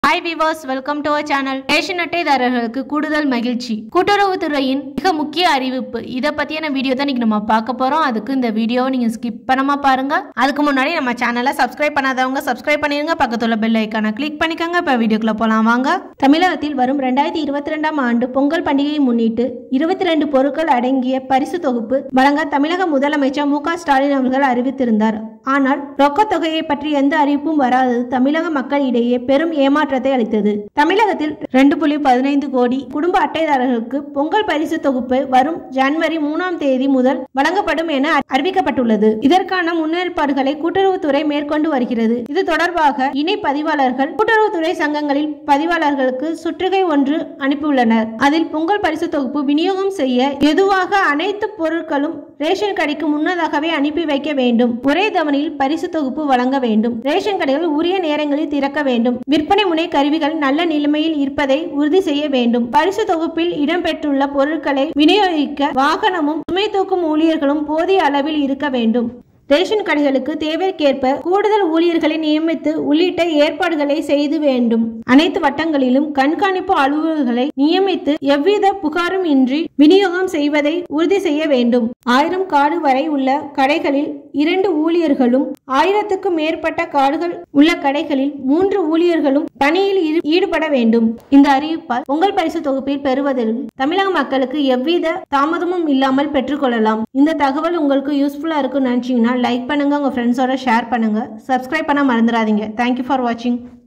hi viewers welcome to our channel ration அட்டைதாரர்களுக்கு கூடுதல் மகிழ்ச்சி கூட்டுறவுத்துறையின் மிக முக்கிய அறிவிப்பு இதை பத்தியான வீடியோ தான் இன்னைக்கு நம்ம பார்க்க போறோம் அதுக்கு இந்த வீடியோவை நீங்க ஸ்கிப் பண்ணாம பாருங்க அதுக்கு முன்னாடி நம்ம சேனலை சப்ஸ்கிரைப் பண்ணாதவங்க சப்ஸ்கிரைப் பண்ணிருங்க பக்கத்துல பெல் ஐக்கானை கிளிக் பண்ணிக்கோங்க இப்போ வீடியோக்குள்ள போலாம் வாங்க தமிழகத்தில் வரும் ரெண்டாயிரத்தி இருபத்தி ரெண்டாம் ஆண்டு பொங்கல் பண்டிகையை முன்னிட்டு இருபத்தி ரெண்டு பொருட்கள் அடங்கிய பரிசு தொகுப்பு வழங்க தமிழக முதலமைச்சர் மு க ஸ்டாலின் அவர்கள் அறிவித்திருந்தார் ஆனால் ரொக்கத் தொகையை பற்றி எந்த அறிவிப்பும் வராதது தமிழக மக்களிடையே பெரும் ஏமாற்றத்தை அளித்தது தமிழகத்தில் ரெண்டு புள்ளி பதினைந்து கோடி குடும்ப அட்டைதாரர்களுக்கு பொங்கல் பரிசு தொகுப்பு வரும் ஜனவரி மூணாம் தேதி முதல் வழங்கப்படும் என அறிவிக்கப்பட்டுள்ளது இதற்கான முன்னேற்பாடுகளை கூட்டுறவுத்துறை மேற்கொண்டு வருகிறது இது தொடர்பாக இணை பதிவாளர்கள் கூட்டுறவுத்துறை சங்கங்களில் பதிவாளர்களுக்கு சுற்றுகை ஒன்று அனுப்பியுள்ளனர் அதில் பொங்கல் பரிசு தொகுப்பு விநியோகம் செய்ய எதுவாக அனைத்து பொருட்களும் ரேஷன் கடைக்கு முன்னதாகவே அனுப்பி வைக்க வேண்டும் ஒரே தவணையில் பரிசு தொகுப்பு வழங்க வேண்டும் ரேஷன் கடைகள் உரிய நேரங்களில் திறக்க வேண்டும் விற்பனை முனை கருவிகள் நல்ல நிலைமையில் இருப்பதை உறுதி செய்ய வேண்டும் பரிசு தொகுப்பில் இடம்பெற்றுள்ள பொருட்களை விநியோகிக்க வாகனமும் சுமை தூக்கும் ஊழியர்களும் போதிய அளவில் இருக்க வேண்டும் ரேஷன் கடைகளுக்கு தேவைக்கேற்ப கூடுதல் ஊழியர்களை நியமித்து உள்ளிட்ட ஏற்பாடுகளை செய்து வேண்டும் அனைத்து வட்டங்களிலும் கண்காணிப்பு அலுவலர்களை நியமித்து எவ்வித புகாரும் இன்றி விநியோகம் செய்வதை உறுதி செய்ய வேண்டும் ஆயிரம் கார்டு வரை உள்ள கடைகளில் இரண்டு ஊழியர்களும் ஆயிரத்துக்கும் மேற்பட்ட கார்டுகள் உள்ள கடைகளில் மூன்று ஊழியர்களும் பணியில் ஈடு- ஈடுபட வேண்டும் இந்த அறிவிப்பால் பொங்கல் பரிசு தொகுப்பில் பெறுவதில் தமிழக மக்களுக்கு எவ்வித தாமதமும் இல்லாமல் பெற்றுக்கொள்ளலாம் இந்த தகவல் உங்களுக்கு யூஸ்ஃபுல்லா இருக்குன்னு நினைச்சீங்கன்னா லைக் பண்ணுங்க உங்க ஃப்ரெண்ட்ஸோட ஷேர் பண்ணுங்க சப்ஸ்கிரைப் பண்ண மறந்துடாதீங்க தேங்க்யூ ஃபார் வாட்சிங்